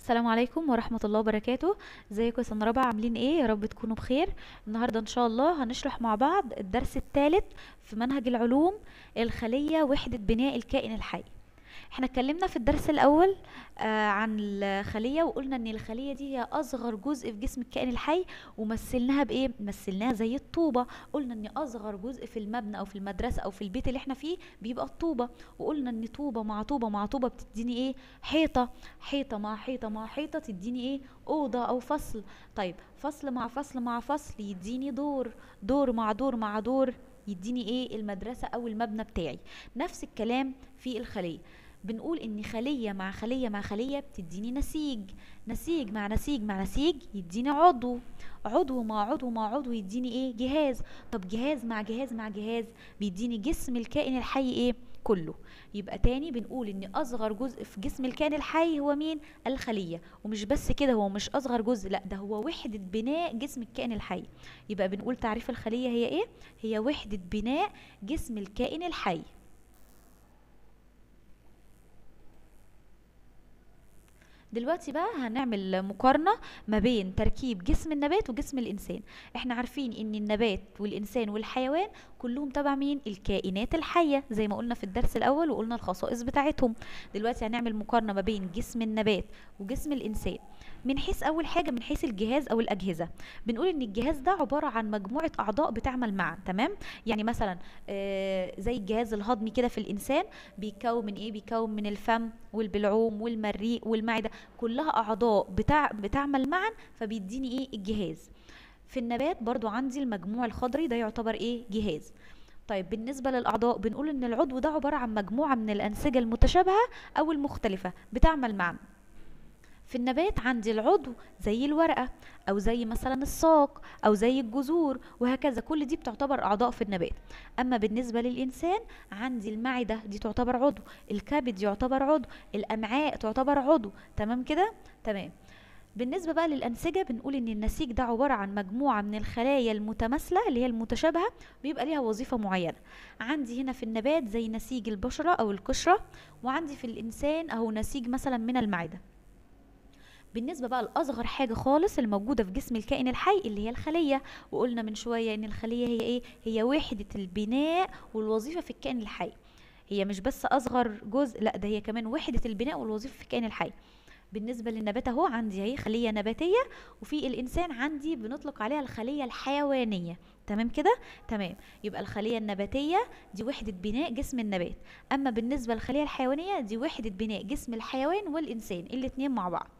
السلام عليكم ورحمة الله وبركاته ازيكم يا سنة رابعة عاملين ايه يا رب تكونوا بخير النهاردة ان شاء الله هنشرح مع بعض الدرس الثالث في منهج العلوم الخلية وحدة بناء الكائن الحي احنا اتكلمنا في الدرس الاول آه عن الخلية وقلنا ان الخلية دي هي اصغر جزء في جسم الكائن الحي ومثلناها بايه مثلناها زي الطوبة قلنا ان اصغر جزء في المبنى او في المدرسة او في البيت اللي احنا فيه بيبقى الطوبة وقلنا ان طوبة مع طوبة مع طوبة بتديني ايه حيطة حيطة مع حيطة مع حيطة تديني ايه اوضة او فصل طيب فصل مع فصل مع فصل يديني دور دور مع دور مع دور يديني ايه المدرسة او المبنى بتاعي نفس الكلام في الخلية بنقول ان خلية مع خلية مع خلية بتديني نسيج نسيج مع نسيج مع نسيج يديني عضو عضو مع عضو مع عضو يديني ايه جهاز طب جهاز مع جهاز مع جهاز بيديني جسم الكائن الحي ايه كله يبقى تاني بنقول ان اصغر جزء في جسم الكائن الحي هو مين الخلية ومش بس كده هو مش اصغر جزء لا ده هو وحدة بناء جسم الكائن الحي يبقى بنقول تعريف الخلية هي ايه هي وحدة بناء جسم الكائن الحي دلوقتي بقى هنعمل مقارنة ما بين تركيب جسم النبات وجسم الإنسان احنا عارفين ان النبات والإنسان والحيوان كلهم تبع مين الكائنات الحية زي ما قلنا في الدرس الأول وقلنا الخصائص بتاعتهم دلوقتي هنعمل مقارنة ما بين جسم النبات وجسم الإنسان من حيث أول حاجة من حيث الجهاز أو الأجهزة بنقول ان الجهاز ده عبارة عن مجموعة أعضاء بتعمل معا تمام يعني مثلا آه زي الجهاز الهضمي كده في الإنسان بيتكون من ايه بيكون من الفم والبلعوم والمريء والمعدة كلها أعضاء بتاع بتعمل معا فبيديني ايه الجهاز في النبات برضو عندي المجموع الخضري ده يعتبر ايه جهاز طيب بالنسبة للأعضاء بنقول إن العضو ده عبارة عن مجموعة من الأنسجة المتشابهة أو المختلفة بتعمل معا في النبات عندي العضو زي الورقة أو زي مثلا الساق أو زي الجذور وهكذا كل دي بتعتبر أعضاء في النبات أما بالنسبة للإنسان عندي المعدة دي تعتبر عضو الكبد يعتبر عضو الأمعاء تعتبر عضو تمام كده تمام بالنسبة بقى للأنسجة بنقول إن النسيج ده عبارة عن مجموعة من الخلايا المتماثلة اللي هي المتشابهة بيبقى ليها وظيفة معينة عندي هنا في النبات زي نسيج البشرة أو القشرة وعندي في الإنسان أهو نسيج مثلا من المعدة بالنسبة بقى لأصغر حاجة خالص الموجودة في جسم الكائن الحي اللي هي الخلية وقلنا من شوية إن الخلية هي إيه؟ هي وحدة البناء والوظيفة في الكائن الحي هي مش بس أصغر جزء لا ده هي كمان وحدة البناء والوظيفة في الكائن الحي بالنسبة للنبات اهو عندي اهي خلية نباتية وفي الإنسان عندي بنطلق عليها الخلية الحيوانية تمام كده تمام يبقى الخلية النباتية دي وحدة بناء جسم النبات أما بالنسبة للخلية الحيوانية دي وحدة بناء جسم الحيوان والإنسان الاتنين مع بعض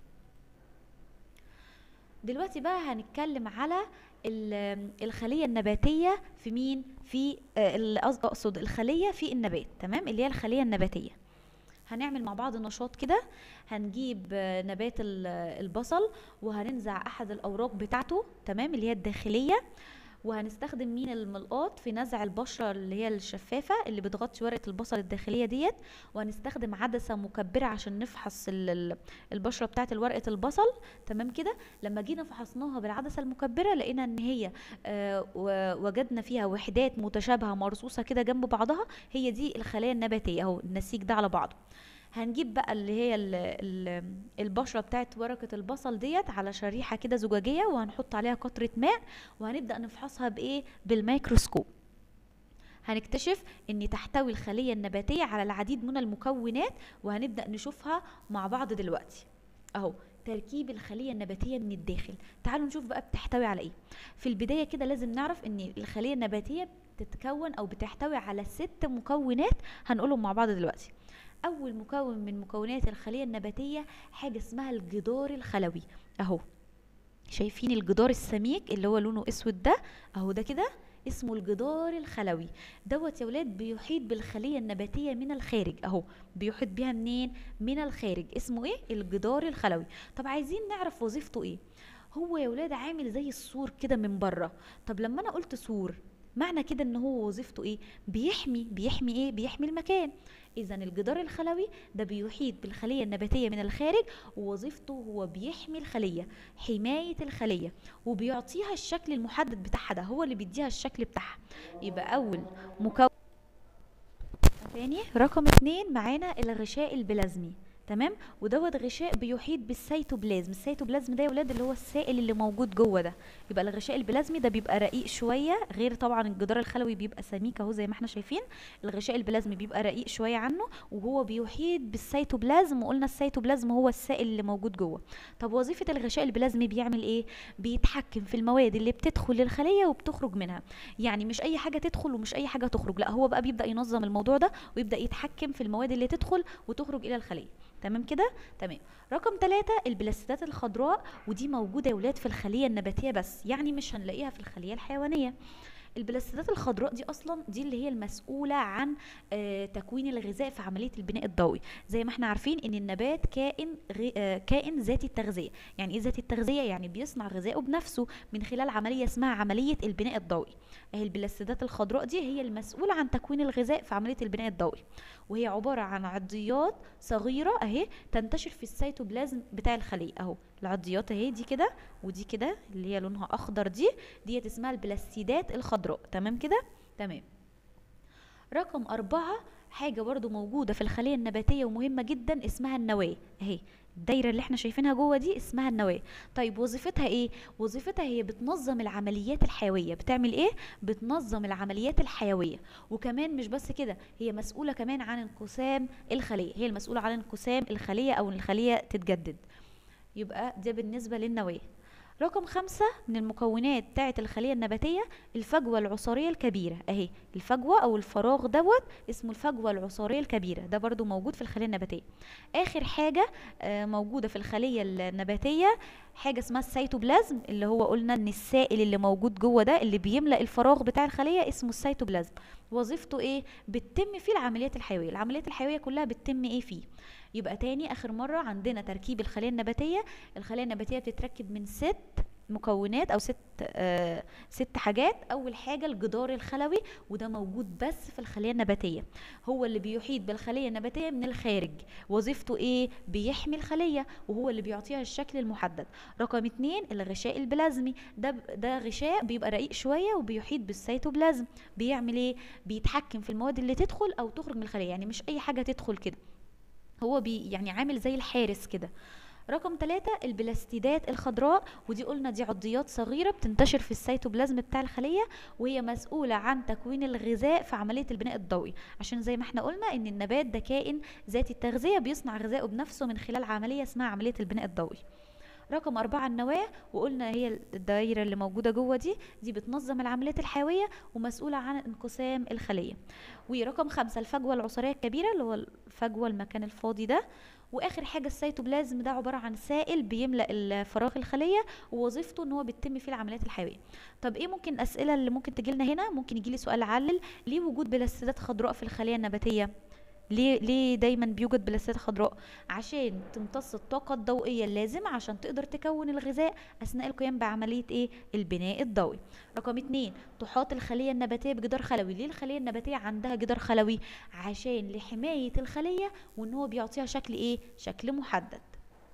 دلوقتي بقى هنتكلم على الخلية النباتية في مين في اقصد الخلية في النبات تمام اللي هي الخلية النباتية هنعمل مع بعض نشاط كده هنجيب نبات البصل وهننزع احد الاوراق بتاعته تمام اللي هي الداخلية وهنستخدم مين الملقاط في نزع البشرة اللي هي الشفافة اللي بتغطي ورقة البصل الداخلية ديت وهنستخدم عدسة مكبرة عشان نفحص البشرة بتاعة ورقة البصل تمام كده لما جينا فحصناها بالعدسة المكبرة لقينا ان هي آه وجدنا فيها وحدات متشابهة مرصوصة كده جنب بعضها هي دي الخلايا النباتية اهو النسيج ده على بعضه هنجيب بقى اللي هي ال ال البشره بتاعت ورقه البصل ديت على شريحه كده زجاجيه وهنحط عليها قطره ماء وهنبدا نفحصها بايه بالميكروسكوب هنكتشف ان تحتوي الخليه النباتيه على العديد من المكونات وهنبدا نشوفها مع بعض دلوقتي اهو تركيب الخلية النباتية من الداخل تعالوا نشوف بقى بتحتوي على ايه في البداية كده لازم نعرف ان الخلية النباتية بتتكون او بتحتوي على ست مكونات هنقولهم مع بعض دلوقتي اول مكون من مكونات الخليه النباتيه حاجه اسمها الجدار الخلوي اهو شايفين الجدار السميك اللي هو لونه اسود ده اهو ده كده اسمه الجدار الخلوي دوت يا ولاد بيحيط بالخليه النباتيه من الخارج اهو بيحيط بيها منين من الخارج اسمه ايه الجدار الخلوي طب عايزين نعرف وظيفته ايه هو يا ولاد عامل زي السور كده من بره طب لما انا قلت سور معنى كده ان هو وظيفته ايه بيحمي بيحمي ايه بيحمي المكان اذا الجدار الخلوي ده بيحيط بالخليه النباتيه من الخارج ووظيفته هو بيحمي الخليه حمايه الخليه وبيعطيها الشكل المحدد بتاعها ده هو اللي بيديها الشكل بتاعها يبقى اول مكون تاني رقم اتنين معانا الغشاء البلازمي تمام ودوت غشاء بيحيط بالسيتوبلازم السيتوبلازم ده يا ولاد اللي هو السائل اللي موجود جوه ده يبقى الغشاء البلازمي ده بيبقى رقيق شويه غير طبعا الجدار الخلوي بيبقى سميك اهو زي ما احنا شايفين الغشاء البلازمي بيبقى رقيق شويه عنه وهو بيحيط بالسيتوبلازم وقلنا السيتوبلازم هو السائل اللي موجود جوه طب وظيفه الغشاء البلازمي بيعمل ايه بيتحكم في المواد اللي بتدخل للخليه وبتخرج منها يعني مش اي حاجه تدخل ومش اي حاجه تخرج لا هو بقى بيبدا ينظم الموضوع ده ويبدا يتحكم في المواد اللي تدخل وتخرج الى الخليه تمام كده تمام رقم ثلاثة البلاستيدات الخضراء ودي موجودة يا ولاد في الخلية النباتية بس يعني مش هنلاقيها في الخلية الحيوانية البلاستيدات الخضراء دي اصلا دي اللي هي المسؤوله عن آه تكوين الغذاء في عمليه البناء الضوئي زي ما احنا عارفين ان النبات كائن غي آه كائن ذاتي التغذيه يعني ايه ذاتي التغذيه يعني بيصنع غذائه بنفسه من خلال عمليه اسمها عمليه البناء الضوئي اهي البلاستيدات الخضراء دي هي المسؤوله عن تكوين الغذاء في عمليه البناء الضوئي وهي عباره عن عضيات صغيره اهي تنتشر في السيتوبلازم بتاع الخليه اهو العضيات اهي دي كده ودي كده اللي هي لونها اخضر دي ديت اسمها البلاستيدات الخضراء تمام كده تمام رقم أربعة حاجة برضو موجودة في الخلية النباتية ومهمة جدا اسمها النواة اهي الدايرة اللي احنا شايفينها جوه دي اسمها النواة طيب وظيفتها ايه وظيفتها هي بتنظم العمليات الحيوية بتعمل ايه بتنظم العمليات الحيوية وكمان مش بس كده هي مسؤولة كمان عن انقسام الخلية هي المسؤولة عن انقسام الخلية او ان الخلية تتجدد يبقى ده بالنسبة للنواة رقم خمسة من المكونات بتاعة الخلية النباتية الفجوة العصارية الكبيرة اهي الفجوة او الفراغ دوت اسمه الفجوة العصارية الكبيرة ده برضو موجود في الخلية النباتية اخر حاجة آه موجودة في الخلية النباتية حاجة اسمها السيتوبلازم اللي هو قلنا ان السائل اللي موجود جوه ده اللي بيملأ الفراغ بتاع الخلية اسمه السيتوبلازم وظيفته ايه بتتم فيه العمليات الحيوية العمليات الحيوية كلها بتتم ايه فيه يبقى تاني اخر مرة عندنا تركيب الخلية النباتية الخلية النباتية بتتركب من ست مكونات او ست آه ست حاجات اول حاجه الجدار الخلوي وده موجود بس في الخليه النباتيه هو اللي بيحيط بالخليه النباتيه من الخارج وظيفته ايه بيحمي الخليه وهو اللي بيعطيها الشكل المحدد رقم اتنين الغشاء البلازمي ده ده غشاء بيبقى رقيق شويه وبيحيط بالسيتوبلازم بيعمل ايه بيتحكم في المواد اللي تدخل او تخرج من الخليه يعني مش اي حاجه تدخل كده هو بي يعني عامل زي الحارس كده رقم ثلاثة البلاستيدات الخضراء ودي قلنا دي عضيات صغيرة بتنتشر في السيتوبلازم بتاع الخلية وهي مسؤولة عن تكوين الغذاء في عملية البناء الضوئي عشان زي ما احنا قلنا ان النبات ده كائن ذاتي التغذية بيصنع غذائه بنفسه من خلال عملية اسمها عملية البناء الضوئي رقم أربعة النواة وقلنا هي الدائرة اللي موجودة جوه دي دي بتنظم العمليات الحيوية ومسؤولة عن انقسام الخلية ورقم خمسة الفجوة العصارية الكبيرة اللي هو الفجوة المكان الفاضي ده واخر حاجه السيتوبلازم ده عباره عن سائل بيملا فراغ الخليه ووظيفته ان هو بيتم فيه العمليات الحيويه طب ايه ممكن الاسئله اللي ممكن تجي لنا هنا ممكن يجي لي سؤال علل ليه وجود بلاستيدات خضراء في الخليه النباتيه ليه ليه دايما بيوجد بلاستيدات خضراء عشان تمتص الطاقه الضوئيه اللازمه عشان تقدر تكون الغذاء اثناء القيام بعمليه ايه البناء الضوئي رقم اتنين تحاط الخليه النباتيه بجدار خلوي ليه الخليه النباتيه عندها جدار خلوي عشان لحمايه الخليه وان هو بيعطيها شكل ايه شكل محدد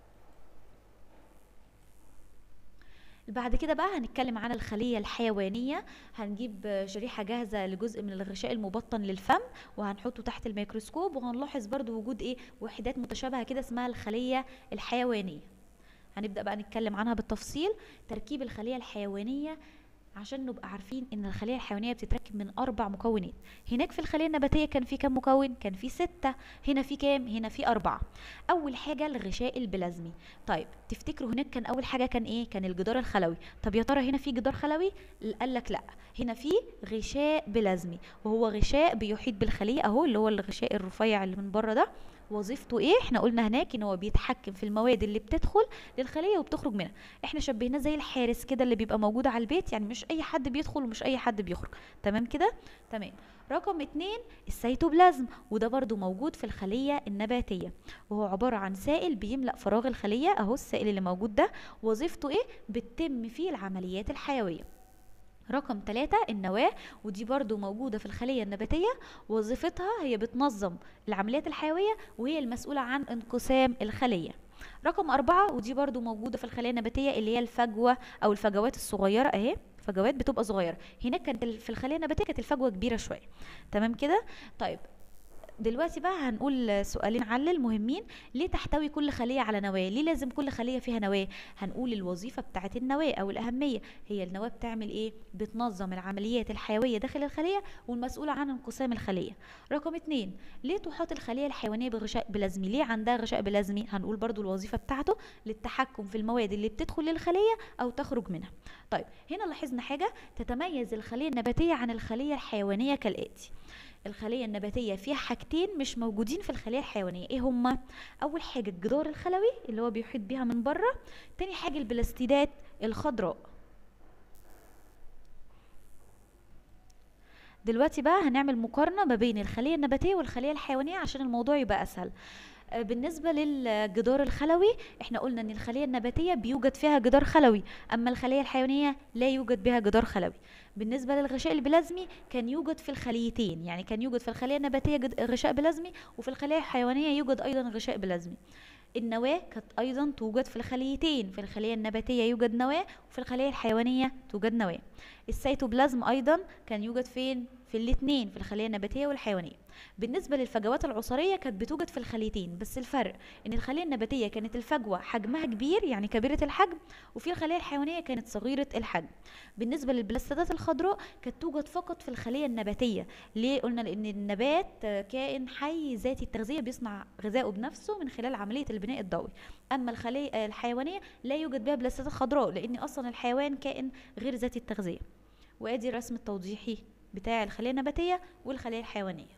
بعد كده بقى هنتكلم عن الخلية الحيوانية هنجيب شريحة جاهزة لجزء من الغشاء المبطن للفم وهنحطه تحت الميكروسكوب وهنلاحظ برضو وجود ايه وحدات متشابهة كده اسمها الخلية الحيوانية هنبدأ بقى نتكلم عنها بالتفصيل تركيب الخلية الحيوانية عشان نبقى عارفين ان الخليه الحيوانيه بتتركب من اربع مكونات هناك في الخليه النباتيه كان في كام مكون كان في ستة هنا في كام هنا في أربعة اول حاجه الغشاء البلازمي طيب تفتكروا هناك كان اول حاجه كان ايه كان الجدار الخلوي طب يا ترى هنا في جدار خلوي قال لك لا هنا في غشاء بلازمي وهو غشاء بيحيط بالخليه اهو اللي هو الغشاء الرفيع اللي من بره ده وظيفته ايه احنا قلنا هناك ان هو بيتحكم في المواد اللي بتدخل للخليه وبتخرج منها احنا شبهناه زي الحارس كده اللي بيبقى موجود على البيت يعني مش اي حد بيدخل ومش اي حد بيخرج تمام كده تمام رقم اتنين السيتوبلازم وده برضو موجود في الخلية النباتية وهو عبارة عن سائل بيملأ فراغ الخلية اهو السائل اللي موجود ده وظيفته ايه بتتم فيه العمليات الحيوية رقم ثلاثة النواة ودي برضو موجودة في الخلية النباتية وظيفتها هي بتنظم العمليات الحيوية وهي المسؤولة عن انقسام الخلية رقم أربعة ودي برضو موجودة في الخلية النباتية اللي هي الفجوة أو الفجوات الصغيرة أهي فجوات بتبقى صغيرة هناك كانت في الخلية النباتية كانت الفجوة كبيرة شوية تمام كده طيب دلوقتي بقى هنقول سؤالين علل مهمين ليه تحتوي كل خلية على نواة ليه لازم كل خلية فيها نواة هنقول الوظيفة بتاعت النواة او الاهمية هي النواة بتعمل ايه بتنظم العمليات الحيوية داخل الخلية والمسؤولة عن انقسام الخلية رقم اتنين ليه تحاط الخلية الحيوانية بغشاء بلازمي ليه عندها غشاء بلازمي هنقول برضو الوظيفة بتاعته للتحكم في المواد اللي بتدخل للخلية او تخرج منها طيب هنا لاحظنا حاجة تتميز الخلية النباتية عن الخلية الحيوانية كالآتي الخلية النباتية فيها حاجتين مش موجودين في الخلية الحيوانية ايه هما اول حاجة الجدار الخلوي اللي هو بيحيط بيها من بره تاني حاجة البلاستيدات الخضراء دلوقتي بقى هنعمل مقارنة ما بين الخلية النباتية والخلية الحيوانية عشان الموضوع يبقى اسهل آه، بالنسبة للجدار الخلوي احنا قلنا ان الخلية النباتية بيوجد فيها جدار خلوي اما الخلية الحيوانية لا يوجد بها جدار خلوي بالنسبة للغشاء البلازمي كان يوجد في الخليتين يعني كان يوجد في الخلية النباتية جد- غشاء بلازمي وفي الخلية الحيوانية يوجد ايضا غشاء بلازمي النواة كانت ايضا توجد في الخليتين في الخلية النباتية يوجد نواة وفي الخلية الحيوانية توجد نواة السيتوبلازم ايضا كان يوجد فين في الاثنين في الخلية النباتية والحيوانية بالنسبة للفجوات العصارية كانت بتوجد في الخليتين بس الفرق ان الخلية النباتية كانت الفجوة حجمها كبير يعني كبيرة الحجم وفي الخلية الحيوانية كانت صغيرة الحجم بالنسبة للبلاستيدات الخضراء كانت توجد فقط في الخلية النباتية ليه قلنا لان النبات آه، كائن حي ذاتي التغذية بيصنع غذائه بنفسه من خلال عملية البناء الضوئي اما الخلية آه، الحيوانية لا يوجد بها بلاستيدات خضراء لان اصلا الحيوان كائن غير ذاتي التغذية وادي الرسم التوضيحي بتاع الخلية النباتية والخلية الحيوانية